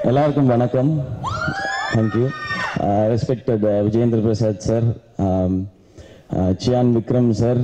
எல்லாருக்கும் வணக்கம் thank you respected Vijendra Prasad sir Chiyaan Vikram sir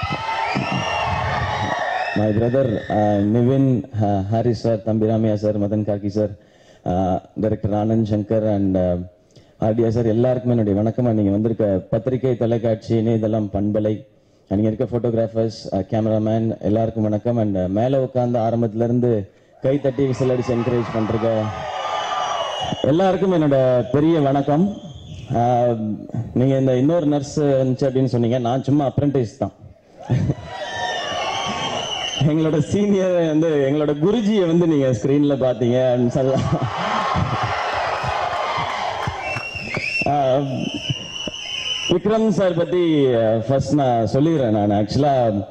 my brother Nivin Harris sir Thambi Ramaiah sir Madhan Karky sir director Anand Shankar and ஆர்டியா sir எல்லாருக்குமே என்னுடைய வணக்கம் நீங்கள் வந்திருக்க பத்திரிகை தொலைக்காட்சி இணையதளம் பண்பலை நீங்கள் இருக்க ஃபோட்டோகிராஃபர்ஸ் கேமராமேன் எல்லாருக்கும் வணக்கம் அண்ட் மேலே உட்காந்து ஆரம்பத்துலேருந்து கை தட்டி விசில் அடிச்சு என்கரேஜ் பண்ணுறக்க எல்லாருக்கும் என்னோட பெரிய வணக்கம் ஆஹ், நீங்க இந்த இன்னொரு நர்ஸ் வந்துச்சு அப்படின்னு சொன்னீங்க நான் சும்மா அப்ரண்டிஸ் தான் எங்களோட சீனியர் வந்து எங்களோட குருஜியை வந்து நீங்க ஸ்கிரீன்ல பாத்தீங்க அப்படின்னு சொல்லலாம் ஆஹ், விக்ரம் சார் பத்தி ஃபர்ஸ்ட் நான் சொல்லிடுறேன் நான் ஆக்சுவலா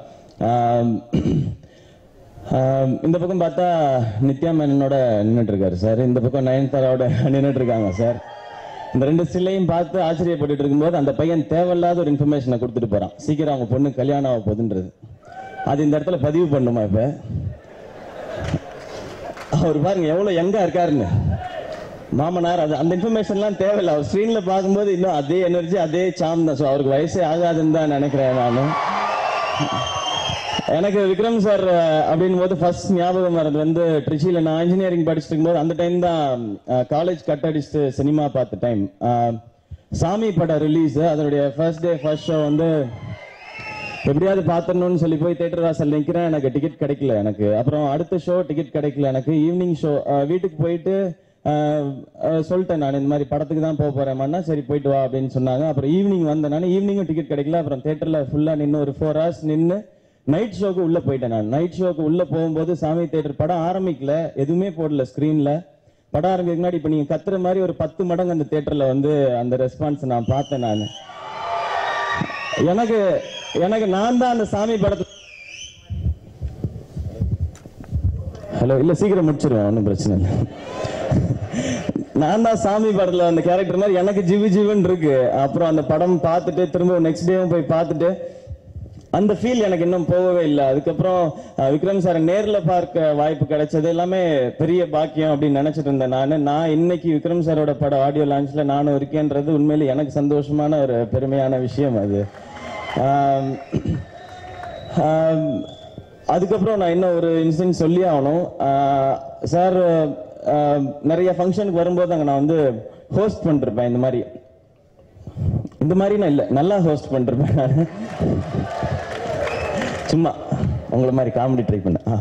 இந்த பக்கம் பார்த்தா நித்யா மேனனோட நின்றுட்டு இருக்காரு சார் இந்த பக்கம் நயன்தாராவோட நின்றுட்டு இருக்காங்க சார் இந்த ரெண்டு சிலையும் பார்த்து ஆச்சரியப்பட்டுட்டு இருக்கும்போது அந்த பையன் தேவையில்லாத ஒரு இன்ஃபர்மேஷனை கொடுத்துட்டு போறான் சீக்கிரம் அவங்க பொண்ணு கல்யாணம் ஆக போகுதுன்றது அது இந்த இடத்துல பதிவு பண்ணுமா இப்ப அவர் பாருங்க எவ்வளவு யங்கா இருக்காருன்னு மாமனார் அது அந்த இன்ஃபர்மேஷன்லாம் தேவையில்லை அவர் ஸ்க்ரீன்ல பார்க்கும்போது இன்னும் அதே எனர்ஜி அதே சாம் தான் ஸோ அவருக்கு வயசே ஆகாதுன்னு தான் நினைக்கிறேன் நான் எனக்கு விக்ரம் சார் அப்படின் போது ஃபர்ஸ்ட் ஞாபகம் வர்றது வந்து ட்ரிச்சியில் நான் இன்ஜினியரிங் படிச்சுட்டு இருக்கும்போது அந்த டைம் தான் காலேஜ் கட் அடிச்சுட்டு சினிமா பார்த்த டைம் சாமி படம் ரிலீஸ் அதனுடைய ஃபர்ஸ்ட் டே ஃபர்ஸ்ட் ஷோ வந்து எப்படியாவது பார்த்துடணும்னு சொல்லி போய் தேட்டர் வாசல் நிற்கிறேன் எனக்கு டிக்கெட் கிடைக்கல எனக்கு அப்புறம் அடுத்த ஷோ டிக்கெட் கிடைக்கல எனக்கு ஈவினிங் ஷோ வீட்டுக்கு போயிட்டு அஹ், அஹ், சொல்லிட்டேன் நான் இந்த மாதிரி படத்துக்கு தான் போக போறேன் சரி போயிட்டு வா அப்படின்னு சொன்னாங்க அப்புறம் ஈவினிங் வந்தேன் நான் ஈவினிங்கும் டிக்கெட் கிடைக்கல அப்புறம் தேட்டர்ல ஃபுல்லா நின்று ஒரு ஃபோர் ஹவர்ஸ் நின்று நைட் ஷோக்கு உள்ள போயிட்டேன் நான் நைட் ஷோக்கு உள்ள போகும்போது சாமி தேட்டர் படம் ஆரம்பிக்கல எதுவுமே போடல ஸ்கிரீன்ல படம் ஆரம்பிக்க முன்னாடி இப்ப நீங்க கத்துற மாதிரி ஒரு பத்து மடங்கு அந்த தேட்டர்ல வந்து அந்த ரெஸ்பான்ஸ் நான் பார்த்தேன் நான் எனக்கு எனக்கு நான் தான் அந்த சாமி படத்தை ஹலோ இல்ல சீக்கிரம் முடிச்சிருவேன் ஒன்றும் பிரச்சனை இல்லை நான் தான் சாமி படத்துல அந்த கேரக்டர் மாதிரி எனக்கு ஜிவு ஜிவுன்னு இருக்கு அப்புறம் அந்த படம் பார்த்துட்டு திரும்ப நெக்ஸ்ட் டேவும் போய் பார்த்துட்டு அந்த ஃபீல் எனக்கு இன்னும் போகவே இல்லை அதுக்கப்புறம் அஹ், விக்ரம் சார் நேர்ல பார்க்க வாய்ப்பு கிடைச்சது எல்லாமே பெரிய பாக்கியம் அப்படின்னு நினைச்சிட்டு இருந்தேன் நான் நான் இன்னைக்கு விக்ரம் சாரோட படம் ஆடியோ லான்ச்ல நானும் இருக்கேன்றது உண்மையில எனக்கு சந்தோஷமான ஒரு பெருமையான விஷயம் அது ஆம், ஆம், அதுக்கப்புறம் நான் இன்னும் ஒரு இன்சிடென்ட் சொல்லி ஆகணும் சார் நிறைய ஃபங்க்ஷனுக்கு வரும்போது அங்கே நான் வந்து ஹோஸ்ட் பண்ணிருப்பேன் இந்த மாதிரி இந்த மாதிரி நான் இல்லை நல்லா ஹோஸ்ட் பண்ணிருப்பேன் நான் சும்மா உங்களை மாதிரி காமெடி ட்ரை பண்ண ஆ.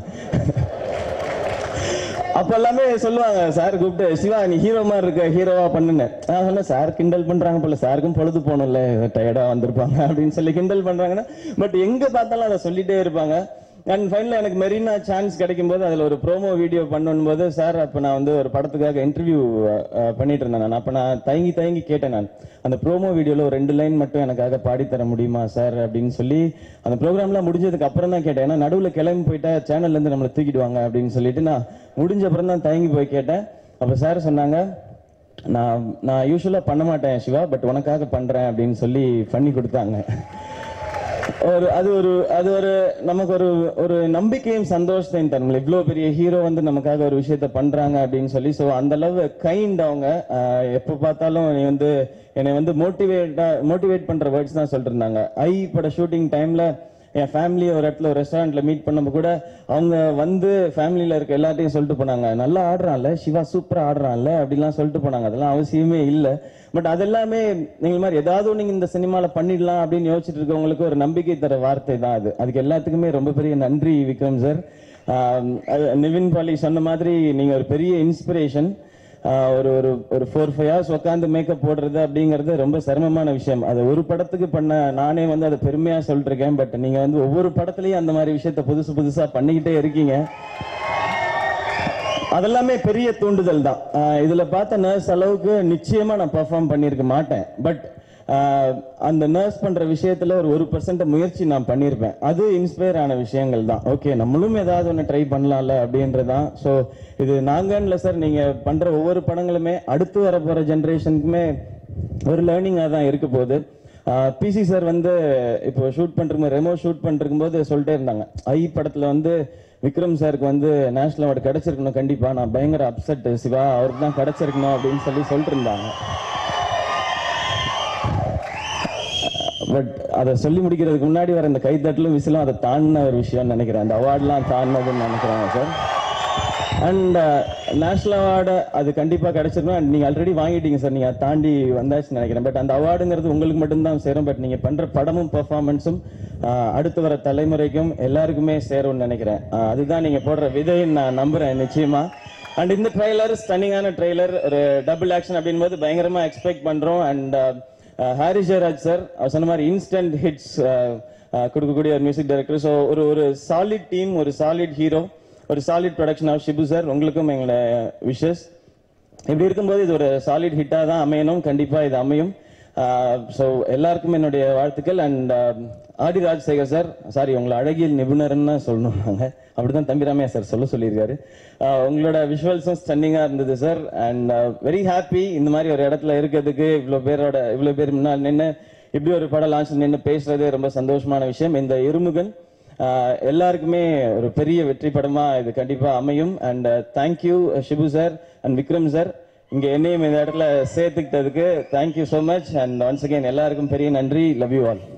அப்ப எல்லாமே சொல்லுவாங்க சார் கூப்பிட்டு சிவா நீ ஹீரோ மாதிரி இருக்க ஹீரோவா பண்ணுங்க நான் சொன்னேன் சார் கிண்டல் பண்றாங்க போல சாருக்கும் பொழுது போகணும்ல டயர்டா வந்திருப்பாங்க அப்படின்னு சொல்லி கிண்டல் பண்றாங்கன்னா பட் எங்க பார்த்தாலும் அதை சொல்லிட்டே இருப்பாங்க அண்ட் ஃபைனலாக எனக்கு மெரினா சான்ஸ் கிடைக்கும் போது அதில் ஒரு ப்ரோமோ வீடியோ பண்ணும்போது சார் அப்போ நான் வந்து ஒரு படத்துக்காக இன்டர்வியூ பண்ணிட்டு இருந்தேன் நான் அப்போ நான் தயங்கி தயங்கி கேட்டேன் நான் அந்த ப்ரோமோ வீடியோவில் ஒரு ரெண்டு லைன் மட்டும் எனக்காக பாடி தர முடியுமா சார் அப்படின்னு சொல்லி அந்த ப்ரோக்ராம்லாம் முடிஞ்சதுக்கு அப்புறம் தான் கேட்டேன் ஏன்னா நடுவில் கிளம்பி போயிட்டா சேனல்ல இருந்து நம்மளை தூக்கிடுவாங்க அப்படின்னு சொல்லிட்டு நான் முடிஞ்ச அப்புறம் தான் தயங்கி போய் கேட்டேன் அப்போ சார் சொன்னாங்க நான் நான் யூஸ்வலாக பண்ண மாட்டேன் சிவா பட் உனக்காக பண்றேன் அப்படின்னு சொல்லி பண்ணி கொடுத்தாங்க ஒரு அது ஒரு அது ஒரு நமக்கு ஒரு ஒரு நம்பிக்கையும் சந்தோஷத்தையும் தரும் இவ்வளோ பெரிய ஹீரோ வந்து நமக்காக ஒரு விஷயத்த பண்றாங்க அப்படின்னு சொல்லி ஸோ அந்த அளவு கைண்ட் அவங்க ஆஹ் எப்போ பார்த்தாலும் நீ வந்து என்னை வந்து மோட்டிவேட்டா மோட்டிவேட் பண்ற வேர்ட்ஸ் தான் சொல்லிட்டு இருந்தாங்க ஐ பட ஷூட்டிங் டைம்ல என் ஃபேமிலி ஒரு இடத்துல ஒரு ரெஸ்டாரண்ட்ல மீட் பண்ணப்ப கூட அவங்க வந்து ஃபேமிலியில இருக்க எல்லாத்தையும் சொல்லிட்டு போனாங்க நல்லா ஆடுறான்ல சிவா சூப்பரா ஆடுறான்ல அப்படிலாம் சொல்லிட்டு போனாங்க அதெல்லாம் அவசியமே இல்லை பட் அதெல்லாமே நீங்கள் மாதிரி ஏதாவது நீங்க இந்த சினிமால பண்ணிடலாம் அப்படின்னு யோசிச்சுட்டு இருக்கவங்களுக்கு ஒரு நம்பிக்கை தர வார்த்தை தான் அது அதுக்கு எல்லாத்துக்குமே ரொம்ப பெரிய நன்றி விக்ரம் சார் நிவின் பாலி சொன்ன மாதிரி நீங்க ஒரு பெரிய இன்ஸ்பிரேஷன் ஒரு ஒரு ஒரு ஃபோர் ஃபைவ் ஹவர்ஸ் உட்காந்து மேக்கப் போடுறது அப்படிங்கிறது ரொம்ப சிரமமான விஷயம் அது ஒரு படத்துக்கு பண்ண நானே வந்து அதை பெருமையா சொல்லிருக்கேன் பட் நீங்க வந்து ஒவ்வொரு படத்துலயும் அந்த மாதிரி விஷயத்த புதுசு புதுசா பண்ணிக்கிட்டே இருக்கீங்க அதெல்லாமே பெரிய தூண்டுதல் தான் ஆஹ் இதுல பார்த்த நர்ஸ் அளவுக்கு நிச்சயமா நான் பெர்ஃபார்ம் பண்ணியிருக்க மாட்டேன் பட் அந்த நர்ஸ் பண்ற விஷயத்துல ஒரு ஒரு பர்சன்ட் முயற்சி நான் பண்ணியிருப்பேன் அது இன்ஸ்பயர் ஆன விஷயங்கள் தான் ஓகே நம்மளும் ஏதாவது ஒன்று ட்ரை பண்ணலாம்ல அப்படின்றதான் ஸோ இது நாங்கன்னு சார் நீங்க பண்ற ஒவ்வொரு படங்களுமே அடுத்து வர போற ஜென்ரேஷனுக்குமே ஒரு லேர்னிங்காக தான் இருக்க போகுது பிசி சார் வந்து இப்போ ஷூட் பண்ணிருக்கும் ரெமோ ஷூட் பண்ணிருக்கும் போது சொல்லிட்டே இருந்தாங்க ஐ படத்துல வந்து விக்ரம் சாருக்கு வந்து நேஷனல் அவார்டு கிடைச்சிருக்கணும் கண்டிப்பா நான் பயங்கர அப்செட் சிவா அவருக்கு தான் கிடைச்சிருக்கணும் அப்படின்னு சொல்லி சொல்லிட்டு இருந்தாங்க பட் அதை சொல்லி முடிக்கிறதுக்கு முன்னாடி வர இந்த கைத்தட்டலும் விசிலும் அதை தாண்டின ஒரு விஷயம்னு நினைக்கிறேன் அந்த அவார்ட்லாம் தாண்டினதுன்னு நினைக்கிறேன் சார் அண்ட் நேஷனல் அவார்டு அது கண்டிப்பாக கிடைச்சிருக்கும் அண்ட் நீங்கள் ஆல்ரெடி வாங்கிட்டீங்க சார் நீங்கள் அதை தாண்டி வந்தாச்சுன்னு நினைக்கிறேன் பட் அந்த அவார்டுங்கிறது உங்களுக்கு மட்டும்தான் சேரும் பட் நீங்கள் பண்ணுற படமும் பெர்ஃபார்மன்ஸும் அடுத்து வர தலைமுறைக்கும் எல்லாருக்குமே சேரும்னு நினைக்கிறேன் ஆஹ் அதுதான் நீங்கள் போடுற விதைன்னு நான் நம்புகிறேன் நிச்சயமா அண்ட் இந்த ட்ரெய்லர் ஸ்டன்னிங்கான ட்ரெய்லர் ஒரு டபுள் ஆக்ஷன் அப்படின்போது பயங்கரமா எக்ஸ்பெக்ட் பண்றோம் அண்ட் ஹாரி ஜெயராஜ் சார் அவர் சொன்ன மாதிரி இன்ஸ்டன்ட் ஹிட்ஸ் கொடுக்கக்கூடிய ஒரு மியூசிக் டைரக்டர் ஸோ ஒரு ஒரு சாலிட் டீம் ஒரு சாலிட் ஹீரோ ஒரு solid production of Shibu sir உங்களுக்கும் எங்களோட விஷஸ் இப்படி இருக்கும்போது இது ஒரு சாலிட் ஹிட்டாக தான் அமையணும் கண்டிப்பா இது அமையும் ஸோ எல்லாருக்கும் என்னுடைய வாழ்த்துக்கள் and Aadhi Rajasekar sir sorry உங்களை அழகியல் நிபுணர்னு தான் சொல்லணும் நாங்கள் அப்படிதான் தம்பிராமையா சார் சொல்ல சொல்லியிருக்காரு ஆஹ் உங்களோட விஷுவல்ஸும் ஸ்டன்னிங்காக இருந்தது சார் அண்ட் வெரி ஹாப்பி இந்த மாதிரி ஒரு இடத்துல இருக்கிறதுக்கு இவ்வளோ பேரோட இவ்வளோ பேர் முன்னால் நின்று இப்படி ஒரு படம் லான்ச் நின்று பேசுறது ரொம்ப சந்தோஷமான விஷயம் இந்த இருமுகன் ஆஹ் எல்லாருக்குமே ஒரு பெரிய வெற்றி படமா இது கண்டிப்பா அமையும் and thank you Shibu sir and Vikram sir இங்க என்னையும் இந்த இடத்துல சேர்த்துக்கிட்டதுக்கு thank you so much and once again எல்லாருக்கும் பெரிய நன்றி லவ் யூ ஆல்